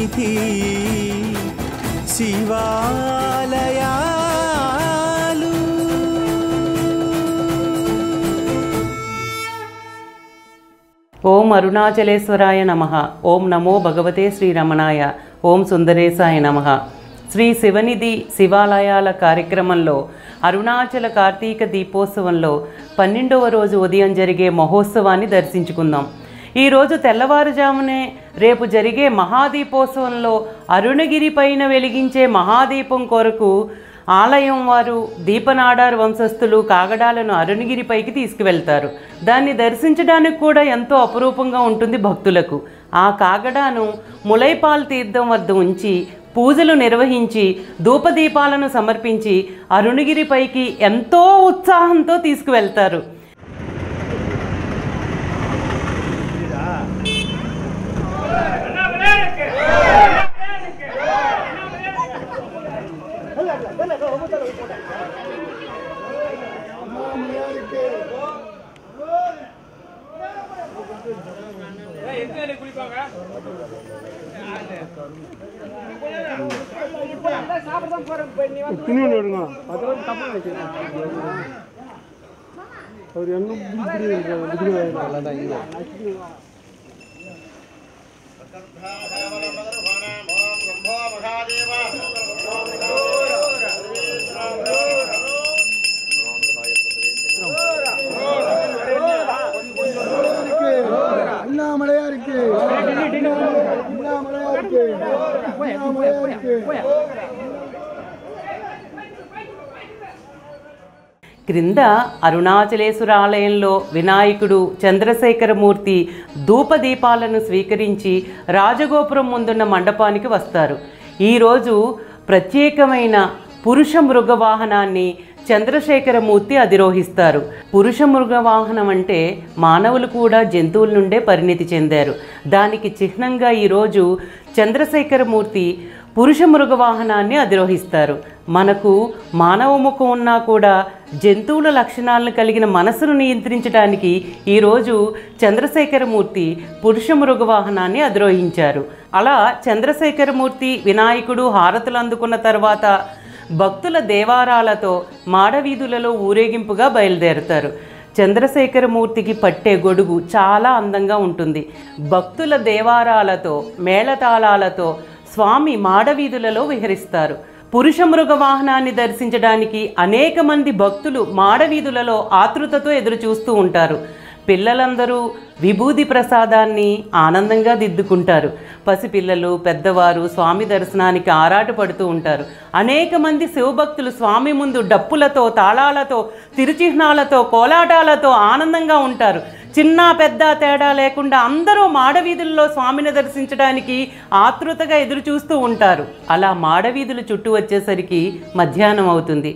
సన్నిధి శివాలయాలు ఓం అరుణాచలేశ్వరాయ నమ ఓం నమో భగవతే శ్రీరమణాయ ఓం సుందరేశాయ నమ శ్రీ శివనిధి శివాలయాల కార్యక్రమంలో అరుణాచల కార్తీక దీపోత్సవంలో పన్నెండవ రోజు ఉదయం జరిగే మహోత్సవాన్ని దర్శించుకుందాం ఈరోజు తెల్లవారుజామునే రేపు జరిగే మహాదీపోత్సవంలో అరుణగిరి పైన వెలిగించే మహాదీపం కొరకు ఆలయం వారు దీపనాడార్ వంశస్థులు కాగడాలను అరుణగిరిపైకి తీసుకువెళ్తారు దాన్ని దర్శించడానికి కూడా ఎంతో అపురూపంగా ఉంటుంది భక్తులకు ఆ కాగడాను ములైపాల్ తీర్థం వద్ద ఉంచి పూజలు నిర్వహించి ధూపదీపాలను సమర్పించి అరుణగిరిపైకి ఎంతో ఉత్సాహంతో తీసుకువెళ్తారు துணி ஒன்று எடுங்க அதெல்லாம் தப்பாக வைக்கிறேன் அவர் என்ன புடி புடி புடி அண்ணாமலையா இருக்கு அண்ணாமலையா இருக்கு அண்ணாமலையா இருக்கு క్రింద అరుణాచలేశ్వర ఆలయంలో వినాయకుడు చంద్రశేఖరమూర్తి ధూపదీపాలను స్వీకరించి రాజగోపురం ముందున్న మండపానికి వస్తారు ఈరోజు ప్రత్యేకమైన పురుష మృగ వాహనాన్ని చంద్రశేఖరమూర్తి అధిరోహిస్తారు పురుష మృగ వాహనం అంటే మానవులు కూడా జంతువుల నుండే పరిణితి చెందారు దానికి చిహ్నంగా ఈరోజు చంద్రశేఖరమూర్తి పురుష మృగ వాహనాన్ని అధిరోహిస్తారు మనకు మానవ ముఖం ఉన్నా కూడా జంతువుల లక్షణాలను కలిగిన మనసును నియంత్రించడానికి ఈరోజు చంద్రశేఖరమూర్తి పురుష మృగ వాహనాన్ని అధిరోహించారు అలా చంద్రశేఖరమూర్తి వినాయకుడు హారతులు అందుకున్న తర్వాత భక్తుల దేవారాలతో మాడవీధులలో ఊరేగింపుగా బయలుదేరుతారు చంద్రశేఖరమూర్తికి పట్టే గొడుగు చాలా అందంగా ఉంటుంది భక్తుల దేవారాలతో మేళతాళాలతో స్వామి మాడవీధులలో విహరిస్తారు పురుష మృగ వాహనాన్ని దర్శించడానికి అనేక మంది భక్తులు మాడవీధులలో ఆతృతతో ఎదురు చూస్తూ ఉంటారు పిల్లలందరూ విభూది ప్రసాదాన్ని ఆనందంగా దిద్దుకుంటారు పసిపిల్లలు పెద్దవారు స్వామి దర్శనానికి ఆరాటపడుతూ ఉంటారు అనేక మంది శివభక్తులు స్వామి ముందు డప్పులతో తాళాలతో తిరుచిహ్నాలతో కోలాటాలతో ఆనందంగా ఉంటారు చిన్న పెద్ద తేడా లేకుండా అందరూ మాడవీధుల్లో స్వామిని దర్శించడానికి ఆతృతగా ఎదురు చూస్తూ ఉంటారు అలా మాడవీధులు చుట్టూ వచ్చేసరికి మధ్యాహ్నం అవుతుంది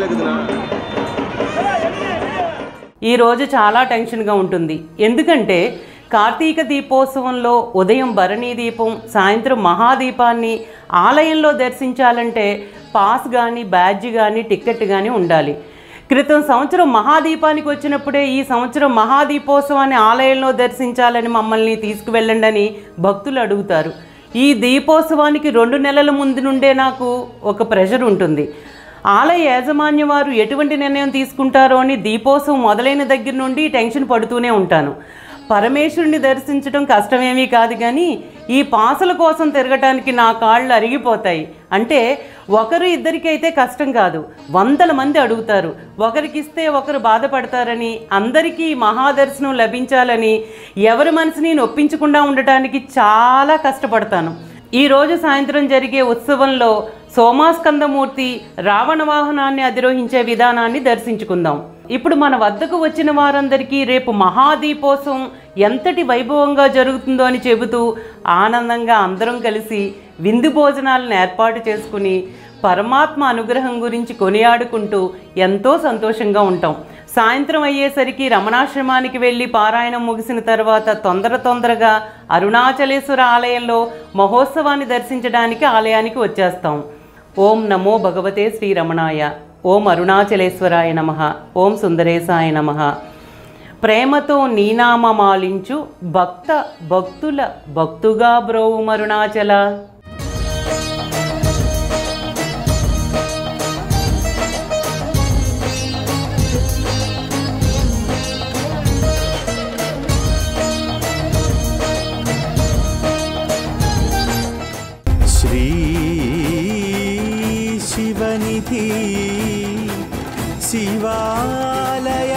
తగ్గుతున్నా ఈ రోజు చాలా టెన్షన్గా ఉంటుంది ఎందుకంటే కార్తీక దీపోత్సవంలో ఉదయం భరణీ దీపం సాయంత్రం మహాదీపాన్ని ఆలయంలో దర్శించాలంటే పాస్ కానీ బ్యాడ్జ్ కానీ టికెట్ కానీ ఉండాలి క్రితం సంవత్సరం మహాదీపానికి వచ్చినప్పుడే ఈ సంవత్సరం మహాదీపోత్సవాన్ని ఆలయంలో దర్శించాలని మమ్మల్ని తీసుకువెళ్ళండి అని భక్తులు అడుగుతారు ఈ దీపోత్సవానికి రెండు నెలల ముందు నుండే నాకు ఒక ప్రెషర్ ఉంటుంది ఆలయ యాజమాన్యం వారు ఎటువంటి నిర్ణయం తీసుకుంటారో అని దీపోత్సవం మొదలైన దగ్గర నుండి టెన్షన్ పడుతూనే ఉంటాను పరమేశ్వరుని దర్శించడం కష్టమేమీ కాదు కానీ ఈ పాసల కోసం తిరగటానికి నా కాళ్ళు అరిగిపోతాయి అంటే ఒకరు ఇద్దరికి అయితే కష్టం కాదు వందల మంది అడుగుతారు ఒకరికి ఇస్తే ఒకరు బాధపడతారని అందరికీ ఈ మహాదర్శనం లభించాలని ఎవరి మనసుని నొప్పించకుండా ఉండటానికి చాలా కష్టపడతాను ఈ రోజు సాయంత్రం జరిగే ఉత్సవంలో సోమాస్కందమూర్తి రావణ వాహనాన్ని అధిరోహించే విధానాన్ని దర్శించుకుందాం ఇప్పుడు మన వద్దకు వచ్చిన వారందరికీ రేపు మహాదీపోత్సవం ఎంతటి వైభవంగా జరుగుతుందో అని చెబుతూ ఆనందంగా అందరం కలిసి విందు భోజనాలను ఏర్పాటు చేసుకుని పరమాత్మ అనుగ్రహం గురించి కొనియాడుకుంటూ ఎంతో సంతోషంగా ఉంటాం సాయంత్రం అయ్యేసరికి రమణాశ్రమానికి వెళ్ళి పారాయణం ముగిసిన తర్వాత తొందర తొందరగా అరుణాచలేశ్వర ఆలయంలో మహోత్సవాన్ని దర్శించడానికి ఆలయానికి వచ్చేస్తాం ఓం నమో భగవతే శ్రీరమణాయ ఓం అరుణాచలేశ్వరాయ నమ ఓం సుందరేశాయ నమ ప్రేమతో నీనామమాలించు భక్త భక్తుల భక్తుగా బ్రోవుమరుణాచల श्री शिवनिधि शिवालय